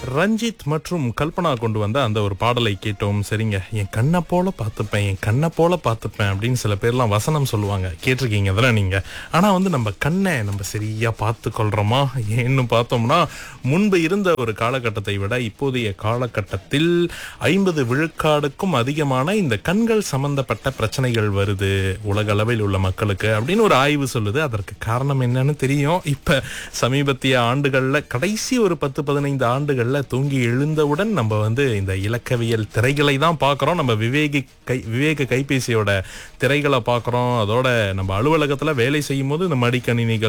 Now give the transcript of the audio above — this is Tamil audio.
ரஞ்சித் மற்றும் கல்பனா கொண்டு வந்த அந்த ஒரு பாடலை கேட்டோம் சரிங்க என் கண்ணை போல பார்த்துப்பேன் என் கண்ணை போல பார்த்துப்பேன் அப்படின்னு சில பேர்லாம் வசனம் சொல்லுவாங்க கேட்டிருக்கீங்க அதெல்லாம் நீங்க ஆனா வந்து நம்ம கண்ணை நம்ம சரியா பார்த்து கொள்றோமா ஏன்னு பார்த்தோம்னா முன்பு இருந்த ஒரு காலகட்டத்தை விட இப்போதைய காலகட்டத்தில் ஐம்பது விழுக்காடுக்கும் அதிகமான இந்த கண்கள் சம்பந்தப்பட்ட பிரச்சனைகள் வருது உலக அளவில் உள்ள மக்களுக்கு அப்படின்னு ஒரு ஆய்வு சொல்லுது அதற்கு காரணம் என்னன்னு தெரியும் இப்ப சமீபத்திய ஆண்டுகள்ல கடைசி ஒரு பத்து பதினைந்து ஆண்டுகள்ல தூங்கி எழுந்தவுடன் நம்ம வந்து இந்த இலக்கவியல் திரைகளை தான் பார்க்கறோம் நம்ம விவேகி கை விவேக கைபேசியோட திரைகளை பார்க்கறோம் அதோட நம்ம அலுவலகத்துல வேலை செய்யும் போது இந்த மடிக்கணினிகள்